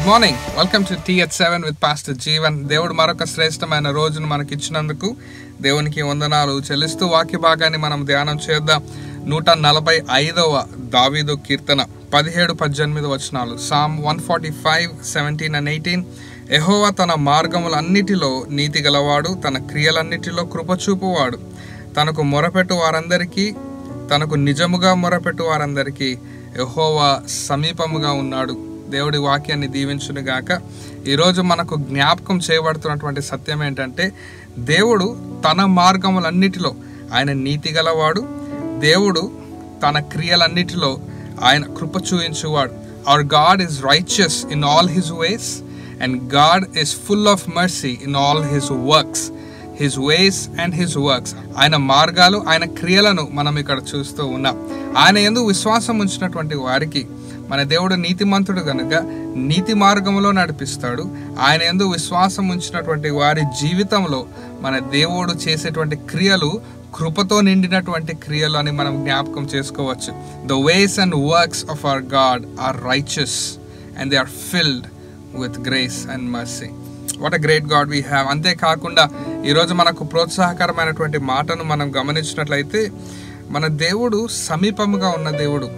morning welcome to TH seven with pastor Jeevan దేవుడు మరొక శ్రేష్టమైన రోజును మనకి ఇచ్చినందుకు దేవునికి వందనాలు చెల్లిస్తూ వాక్య భాగాన్ని మనం ధ్యానం చేద్దాం నూట నలభై ఐదవ దావీదు కీర్తన పదిహేడు పద్దెనిమిది వచనాలు psalm one forty five seventeen and eighteen ఎహోవా తన మార్గములన్నిటిలో నీతి గలవాడు తన క్రియలన్నిటిలో కృపచూపువాడు తనకు మొరపెట్టు వారందరికీ తనకు నిజముగా మొరపెట్టు వారందరికీ యెహోవా సమీపముగా ఉన్నాడు దేవుడి వాక్యాన్ని దీవించును గాక ఈరోజు మనకు జ్ఞాపకం చేయబడుతున్నటువంటి సత్యం ఏంటంటే దేవుడు తన మార్గములన్నిటిలో ఆయన నీతి గలవాడు దేవుడు తన క్రియలన్నిటిలో ఆయన కృప చూయించువాడు our God is righteous in all his ways and God is full of mercy in all his works his ways and his works ఆయన మార్గాలు ఆయన క్రియలను మనం ఇక్కడ చూస్తూ ఉన్నాం ఆయన ఎందు విశ్వాసం ఉంచినటువంటి వారికి మన దేవుడు నీతిమంతుడు కనుక నీతి మార్గంలో నడిపిస్తాడు ఆయన ఎందు విశ్వాసం ఉంచినటువంటి వారి జీవితంలో మన దేవుడు చేసేటువంటి క్రియలు కృపతో నిండినటువంటి క్రియలు అని మనం జ్ఞాపకం చేసుకోవచ్చు the ways and works of our God are righteous and they are filled with grace and mercy what a great God we have అంతేకాకుండా ఈరోజు మనకు ప్రోత్సాహకరమైనటువంటి మాటను మనం గమనించినట్లయితే మన దేవుడు సమీపముగా ఉన్న దేవుడు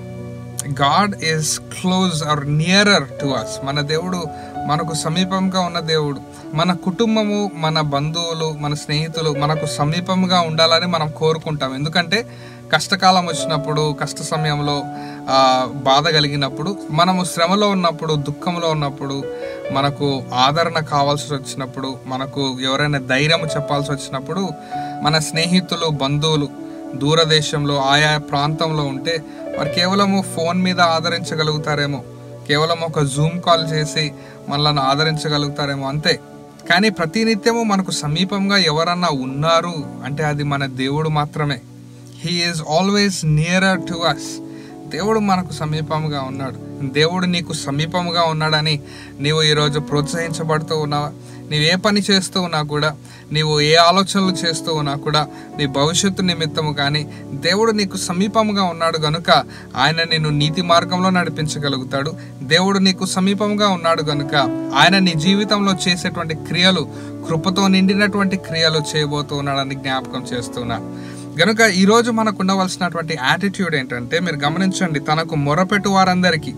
God is close or nearer to us మన దేవుడు మనకు సమీపంగా ఉన్న దేవుడు మన కుటుంబము మన బంధువులు మన స్నేహితులు మనకు సమీపంగా ఉండాలని మనం కోరుకుంటాం ఎందుకంటే కష్టకాలం వచ్చినప్పుడు కష్ట సమయంలో ఆ, బాధ కలిగినప్పుడు మనము శ్రమలో ఉన్నప్పుడు దుఃఖంలో ఉన్నప్పుడు మనకు ఆదరణ కావాల్సి వచ్చినప్పుడు మనకు ఎవరైనా ధైర్యం చెప్పాల్సి వచ్చినప్పుడు మన స్నేహితులు బంధువులు దూరదేశంలో ఆయా ప్రాంతంలో ఉంటే వారు కేవలము ఫోన్ మీద ఆదరించగలుగుతారేమో కేవలం ఒక జూమ్ కాల్ చేసి మనల్ని ఆదరించగలుగుతారేమో అంతే కానీ ప్రతినిత్యము మనకు సమీపంగా ఎవరన్నా ఉన్నారు అంటే అది మన దేవుడు మాత్రమే he is always nearer to us దేవుడు మనకు సమీపముగా ఉన్నాడు దేవుడు నీకు సమీపముగా ఉన్నాడని నీవు ఈరోజు ప్రోత్సహించబడుతూ ఉన్నావా నీవు ఏ పని చేస్తూ ఉన్నా కూడా నీవు ఏ ఆలోచనలు చేస్తూ ఉన్నా కూడా నీ భవిష్యత్తు నిమిత్తము కానీ దేవుడు నీకు సమీపముగా ఉన్నాడు గనుక ఆయన నిన్ను నీతి మార్గంలో నడిపించగలుగుతాడు దేవుడు నీకు సమీపంగా ఉన్నాడు గనుక ఆయన నీ జీవితంలో చేసేటువంటి క్రియలు కృపతో నిండినటువంటి క్రియలు చేయబోతూ ఉన్నాడని జ్ఞాపకం చేస్తున్నాను గనుక ఈరోజు మనకు ఉండవలసినటువంటి యాటిట్యూడ్ ఏంటంటే మీరు గమనించండి తనకు మొరపెట్టు వారందరికీ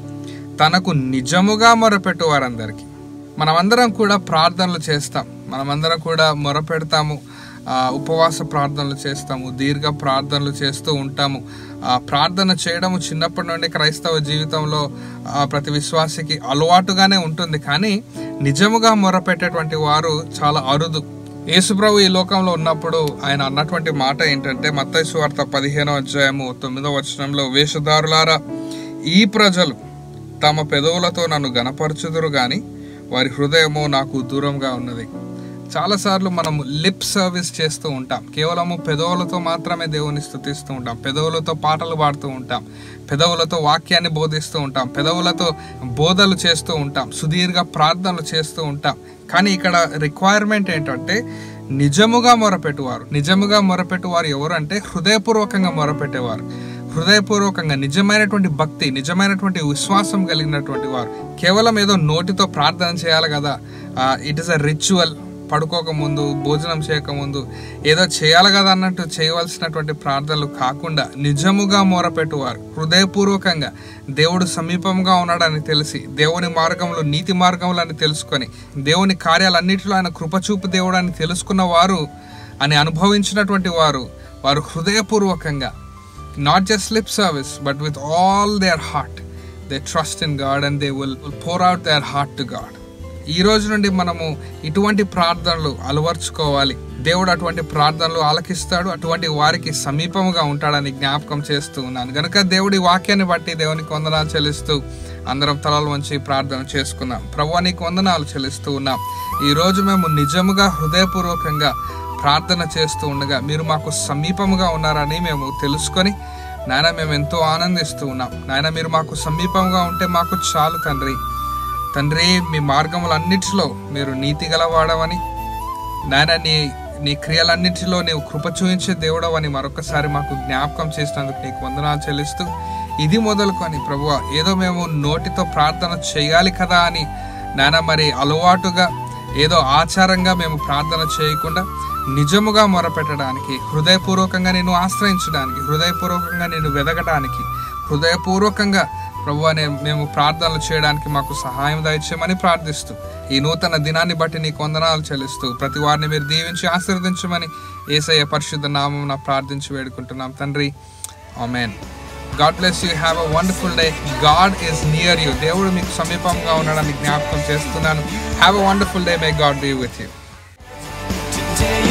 తనకు నిజముగా మొరపెట్టు వారందరికీ మనమందరం కూడా ప్రార్థనలు చేస్తాం మనమందరం కూడా మొరపెడతాము ఆ, ఉపవాస ప్రార్థనలు చేస్తాము దీర్ఘ ప్రార్థనలు చేస్తూ ఉంటాము ఆ, ప్రార్థన చేయడము చిన్నప్పటి నుండి క్రైస్తవ జీవితంలో ఆ, ప్రతి విశ్వాసికి అలవాటుగానే ఉంటుంది కానీ నిజముగా మొరపెట్టేటువంటి వారు చాలా అరుదు యేసుప్రభు ఈ లోకంలో ఉన్నప్పుడు ఆయన అన్నటువంటి మాట ఏంటంటే మత్తయి సువార్త పదిహేనో అధ్యాయము తొమ్మిదో వచనంలో వేషధారులారా ఈ ప్రజలు తమ పెదవులతో నన్ను గనపరచుదురు గాని వారి హృదయము నాకు దూరంగా ఉన్నది చాలాసార్లు మనం లిప్ సర్వీస్ చేస్తూ ఉంటాం కేవలము పెదవులతో మాత్రమే దేవుని స్థుతిస్తూ ఉంటాం పెదవులతో పాటలు పాడుతూ ఉంటాం పెదవులతో వాక్యాన్ని బోధిస్తూ ఉంటాం పెదవులతో బోధలు చేస్తూ ఉంటాం సుదీర్ఘ ప్రార్థనలు చేస్తూ ఉంటాం కానీ ఇక్కడ రిక్వైర్మెంట్ ఏంటంటే నిజముగా మొరపెట్టువారు నిజముగా మొరపెట్టువారు ఎవరు అంటే హృదయపూర్వకంగా మొరపెట్టేవారు హృదయపూర్వకంగా నిజమైనటువంటి భక్తి నిజమైనటువంటి విశ్వాసం కలిగినటువంటి వారు కేవలం ఏదో నోటితో ప్రార్థన చేయాలి కదా ఇట్ ఇస్ అ రిచువల్ పడుకోకముందు భోజనం చేయకముందు ఏదో చేయాలి కదా అన్నట్టు చేయవలసినటువంటి ప్రార్థనలు కాకుండా నిజముగా మొరపెట్టువారు హృదయపూర్వకంగా దేవుడు సమీపంగా ఉన్నాడని తెలిసి దేవుని మార్గంలో నీతి మార్గంలో అని తెలుసుకొని దేవుని కార్యాలన్నిటిలో ఆయన కృపచూపు దేవుడు అని తెలుసుకున్న వారు అని అనుభవించినటువంటి వారు వారు హృదయపూర్వకంగా not just lip service but with all their heart they trust in God and they will pour out their heart to God ఈ రోజు నుండి మనము ఇటువంటి ప్రార్థనలు అలవర్చుకోవాలి దేవుడు అటువంటి ప్రార్థనలు ఆలకిస్తాడు అటువంటి వారికి సమీపముగా ఉంటాడని జ్ఞాపకం చేస్తూ ఉన్నాను గనుక దేవుడి వాక్యాన్ని బట్టి దేవునికి వందనాలు చెల్లిస్తూ అందరం తలలు వంచి ప్రార్థన చేసుకుందాం ప్రభు నీకు వందనాలు చెల్లిస్తూ ఉన్నాం ఈ రోజు మేము నిజముగా హృదయపూర్వకంగా ప్రార్థన చేస్తూ ఉండగా మీరు మాకు సమీపముగా ఉన్నారని మేము తెలుసుకొని నాయన మేము ఎంతో ఆనందిస్తూ ఉన్నాం నాయన మీరు మాకు సమీపంగా ఉంటే మాకు చాలు తండ్రి తండ్రి మీ మార్గములన్నిటిలో మీరు నీతి గలవాడవని నాయన నీ నీ క్రియలన్నింటిలో నీవు కృప చూపించే దేవుడవు అని మరొకసారి మాకు జ్ఞాపకం చేసినందుకు నీకు వందనాలు చెల్లిస్తూ ఇది మొదలుకొని ప్రభువ ఏదో మేము నోటితో ప్రార్థన చేయాలి కదా అని నాన్న మరి అలవాటుగా ఏదో ఆచారంగా మేము ప్రార్థన చేయకుండా నిజముగా మొరపెట్టడానికి హృదయపూర్వకంగా నేను ఆశ్రయించడానికి హృదయపూర్వకంగా నేను వెదగడానికి హృదయపూర్వకంగా ప్రభు అనే మేము ప్రార్థనలు చేయడానికి మాకు సహాయం దయచేయమని ప్రార్థిస్తూ ఈ నూతన దినాన్ని బట్టి నీకు వందనాలు చెల్లిస్తూ ప్రతి వారిని మీరు దీవించి ఆశీర్వదించమని ఏసయ్య పరిశుద్ధ నామం ప్రార్థించి వేడుకుంటున్నాం తండ్రి amen God bless you have a wonderful day God is near you దేవుడు మీకు సమీపంగా ఉన్నాడని జ్ఞాపకం చేస్తున్నాను have a wonderful day may God be with you Today